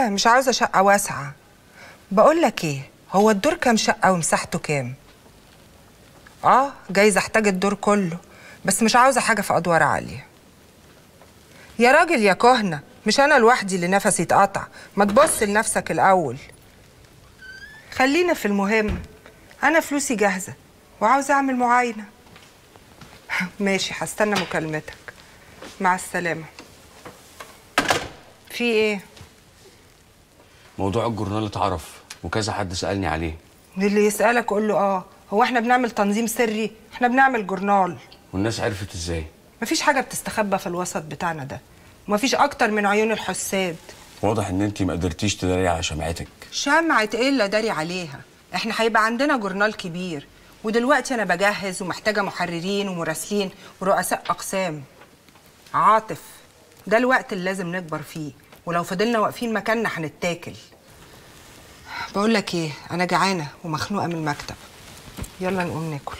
لا مش عاوزة شقة واسعة بقول لك ايه هو الدور كام شقة ومساحته كام اه جايز احتاج الدور كله بس مش عاوزة حاجة في أدوار عالية يا راجل يا كهنة مش أنا لوحدي اللي نفسي اتقطع ما تبص لنفسك الأول خلينا في المهم أنا فلوسي جاهزة وعاوزة أعمل معاينة ماشي هستنى مكالمتك مع السلامة في إيه؟ موضوع الجورنال اتعرف وكذا حد سألني عليه اللي يسألك قول له آه هو إحنا بنعمل تنظيم سري؟ إحنا بنعمل جورنال والناس عرفت ازاي مفيش حاجة بتستخبى في الوسط بتاعنا ده ومفيش أكتر من عيون الحساد واضح ان انت ما قدرتيش تداري على شمعتك شمعة ايه اللي داري عليها احنا هيبقى عندنا جورنال كبير ودلوقتي انا بجهز ومحتاجه محررين ومراسلين ورؤساء اقسام عاطف ده الوقت اللي لازم نكبر فيه ولو فضلنا واقفين مكاننا هنتاكل بقول لك ايه انا جعانه ومخنوقه من المكتب يلا نقوم ناكل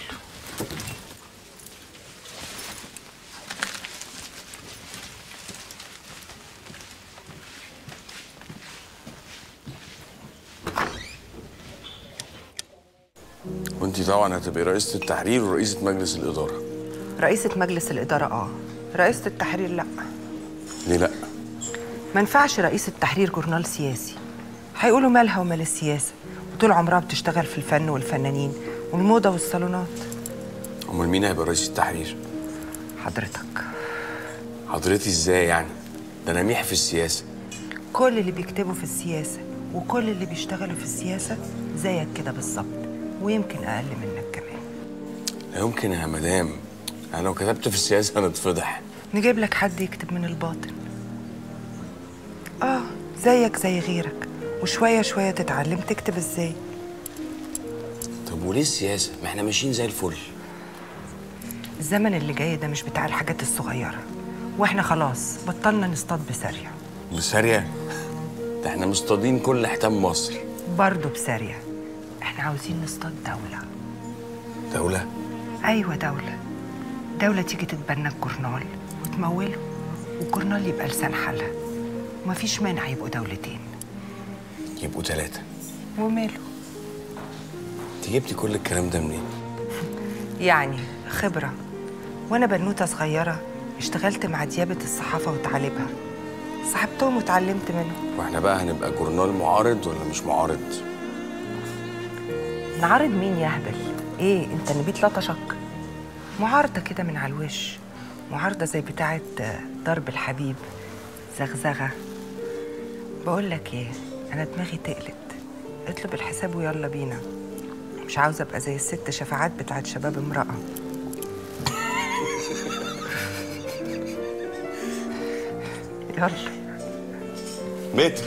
وانت طبعا هتبقي رئيسة التحرير ورئيسة مجلس الإدارة رئيسة مجلس الإدارة اه رئيسة التحرير لا ليه لا ما ينفعش رئيس التحرير جورنال سياسي هيقولوا مالها ومال السياسة وطول عمرها بتشتغل في الفن والفنانين والموضة والصالونات امال مين هيبقى رئيس التحرير حضرتك حضرتي ازاي يعني ده انا ميح في السياسة كل اللي بيكتبوا في السياسة وكل اللي بيشتغلوا في السياسة زيك كده بالظبط ويمكن أقل منك كمان لا يمكن يا مدام انا لو كتبت في السياسة هنتفضح نجيب لك حد يكتب من الباطن آه زيك زي غيرك وشوية شوية تتعلم تكتب إزاي طب وليه السياسة ما احنا ماشيين زي الفل الزمن اللي جاي ده مش بتاع الحاجات الصغيرة واحنا خلاص بطلنا نصطاد بسارية بسارية ده احنا مصطادين كل حتام مصر برضه بسارية احنا عاوزين نصطاد دولة دولة أيوة دولة دولة تيجي تتبنى الجورنال وتموله والجورنال يبقى لسان حالها ومفيش مانع يبقوا دولتين يبقوا ثلاثة وماله انت جبتي كل الكلام ده منين يعني خبرة وأنا بنوتة صغيرة اشتغلت مع ديابة الصحافة وتعاليبها صاحبتهم وتعلمت منهم واحنا بقى هنبقى جورنال معارض ولا مش معارض نعارض مين يا هبل؟ ايه انت نبيت لطشك؟ معارضة كده من على الوش معارضة زي بتاعة ضرب الحبيب زغزغة بقول لك ايه انا دماغي تقلت اطلب الحساب ويلا بينا مش عاوزة ابقى زي الست شفاعات بتاعت شباب امرأة يلا متر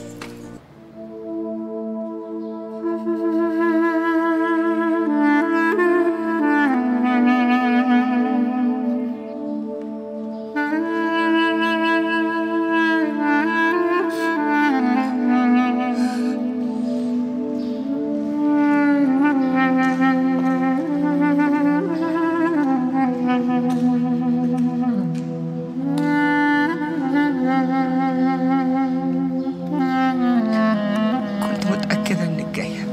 كنت متأكدة انك جاية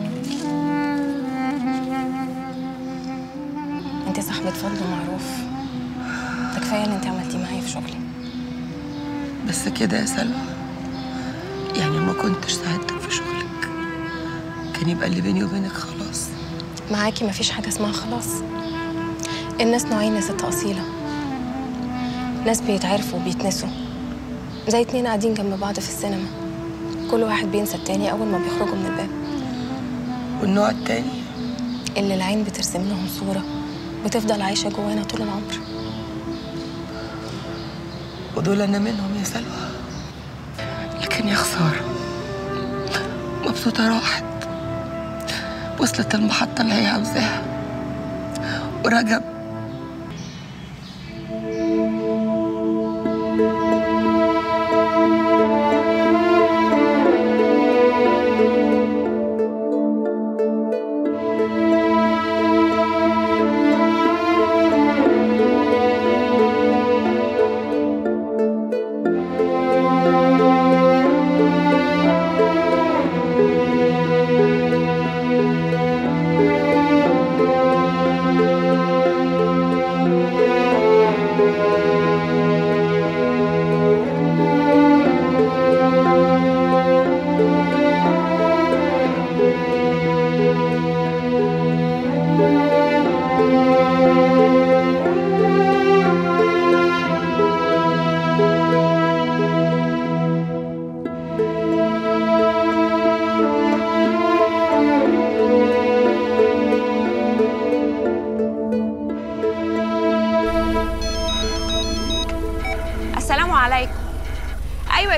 انت صاحبة فضل معروف ده كفاية اللي انت عملتيه معايا في شغلي بس كده يا سلوى يعني ما كنتش ساعدتك في شغلك كان يبقى اللي بيني وبينك خلاص معاكي مفيش حاجة اسمها خلاص الناس نوعين يا ست أصيلة ناس بيتعرفوا وبيتنسوا زي اتنين قاعدين جنب بعض في السينما كل واحد بينسى التاني أول ما بيخرجوا من الباب والنوع التاني اللي العين بترسم لهم صورة بتفضل عايشة جوانا طول العمر ودول انا منهم يا سلوى لكن يا خساره مبسوطه راحت وصلت المحطه اللي هي عاوزاها ورجب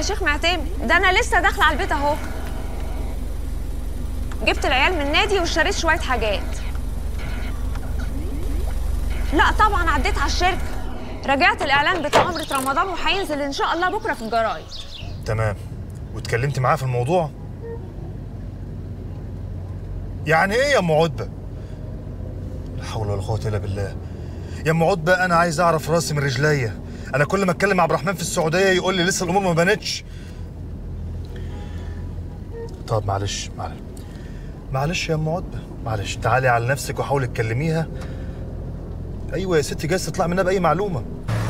شيخ معتمد ده انا لسه داخله على البيت اهو جبت العيال من النادي واشتريت شويه حاجات لا طبعا عديت على الشركه راجعت الاعلان بتاع عمره رمضان وهينزل ان شاء الله بكره في الجرايد تمام واتكلمت معاه في الموضوع يعني ايه يا ام عتبه لا حول ولا قوه الا بالله يا ام عتبه انا عايز اعرف راسي من رجليا انا كل ما اتكلم مع عبد الرحمن في السعوديه يقول لي لسه الامور ما بانتش طب معلش معلش معلش يا ام عتبه معلش تعالي على نفسك وحاولي تكلميها ايوه يا ستي جايز تطلع منها باي معلومه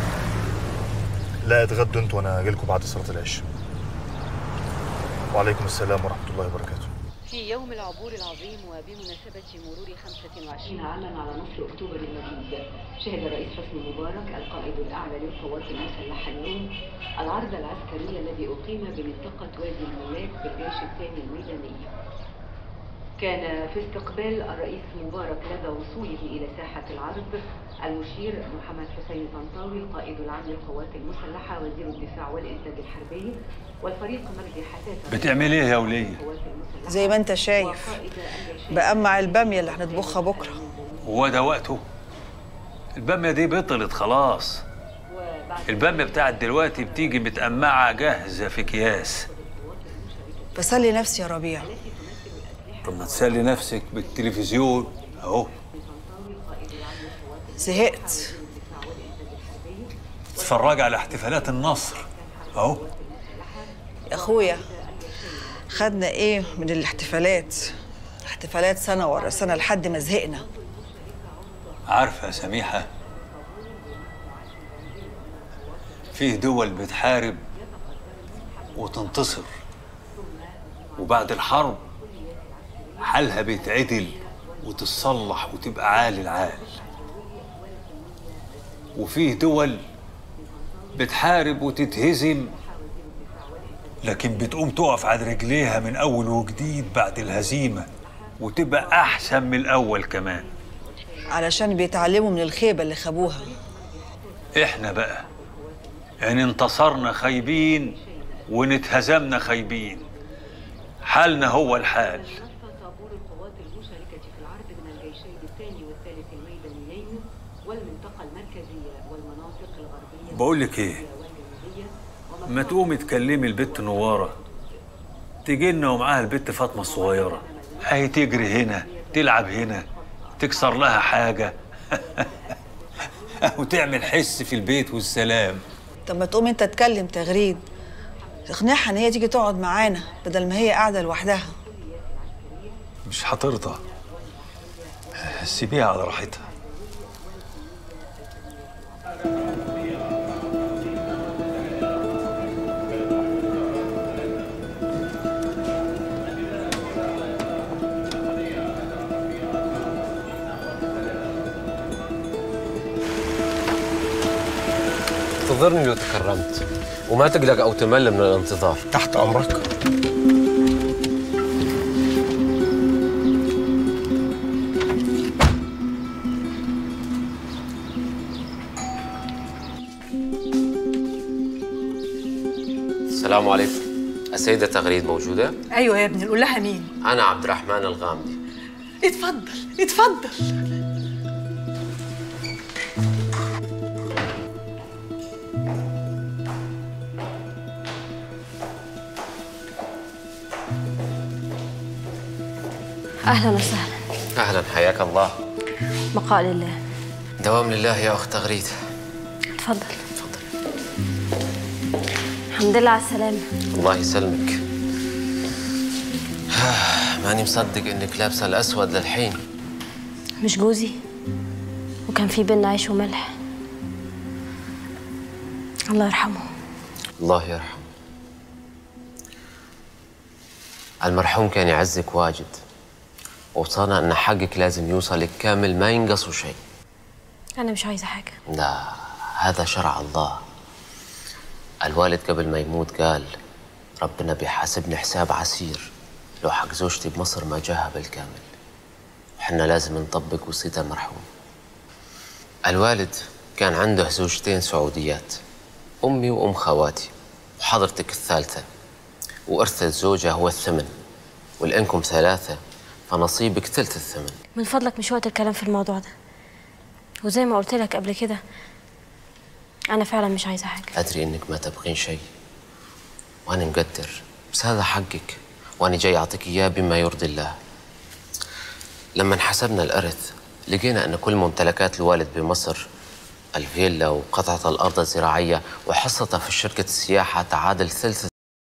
لا اتغدوا انتوا وانا اجي لكم بعد صلاه العشاء وعليكم السلام ورحمه الله وبركاته في يوم العبور العظيم وبمناسبة مرور 25 عاما على نصر أكتوبر المجيد شهد الرئيس حسني مبارك القائد الأعلى للقوات المسلحة اليوم العرض العسكري الذي أقيم بمنطقة وادي الملاك بالجيش الثاني الميداني كان في استقبال الرئيس مبارك لدى وصوله إلى ساحة العرض المشير محمد حسين طنطاوي القائد العام للقوات المسلحة وزير الدفاع والإنتاج الحربي والفريق مجدي حتاتة بتعمل ايه يا وليه؟ القوات المسلحة زي ما انت شايف وقائد الجيش بأمع البامية اللي هنطبخها بكرة هو ده وقته؟ البامية دي بطلت خلاص وبعد البامية بتاعت دلوقتي بتيجي متقمعة جاهزة في أكياس بسلي نفسي يا ربيع طب ما تسلي نفسك بالتلفزيون أهو زهقت تتفرج على احتفالات النصر أهو يا أخويا خدنا إيه من الاحتفالات احتفالات سنة ورا سنة لحد ما زهقنا عارفة يا سميحة فيه دول بتحارب وتنتصر وبعد الحرب حالها بيتعدل وتتصلح وتبقى عال العال وفيه دول بتحارب وتتهزم لكن بتقوم تقف على رجليها من أول وجديد بعد الهزيمة وتبقى أحسن من الأول كمان علشان بيتعلموا من الخيبة اللي خابوها احنا بقى ان انتصرنا خايبين وان اتهزمنا خايبين حالنا هو الحال طابور القوات المشاركة في العرض من الجيشين الثاني والثالث الميدانيين والمنطقة المركزية والمناطق الغربية بقول لك ايه والجنوبية ما تقومي تكلمي البت نواره تيجي لنا ومعاها البت فاطمه الصغيره هي تجري هنا تلعب هنا تكسر لها حاجه وتعمل حس في البيت والسلام طب ما تقوم انت تكلم تغريد تقنعها ان هي تيجي تقعد معانا بدل ما هي قاعدة لوحدها مش هترضى سيبيها على راحتها انتظرني لو تكرمت وما تقلق او تمل من الانتظار تحت امرك السلام عليكم السيدة تغريد موجودة؟ ايوه يا ابني نقول لها مين أنا عبد الرحمن الغامدي اتفضل اتفضل أهلا وسهلا أهلا حياك الله بقاء لله دوام لله يا أخت تغريد اتفضل تفضل الحمد لله على السلامة الله يسلمك ماني مصدق إنك لابسة الأسود للحين مش جوزي وكان في بينا عيش وملح الله يرحمه الله يرحمه المرحوم كان يعزك واجد وصانا أن حقك لازم يوصلك كامل ما ينقصه شيء أنا مش عايزة حاجة لا هذا شرع الله الوالد قبل ما يموت قال ربنا بيحاسبني حساب عسير لو حق زوجتي بمصر ما جاها بالكامل وحنا لازم نطبق وصية المرحوم الوالد كان عنده زوجتين سعوديات أمي وأم خواتي وحضرتك الثالثة وإرث الزوجة هو الثمن ولأنكم ثلاثة فنصيبك ثلث الثمن من فضلك مش وقت الكلام في الموضوع ده وزي ما قلت لك قبل كده انا فعلا مش عايزه حاجه أدري إنك ما تبغين شيء وأنا مقدر بس هذا حقك وأنا جاي أعطيك إياه بما يرضي الله لما حسبنا الإرث لقينا أن كل ممتلكات الوالد بمصر الفيلا وقطعة الأرض الزراعية وحصتها في شركة السياحة تعادل ثلث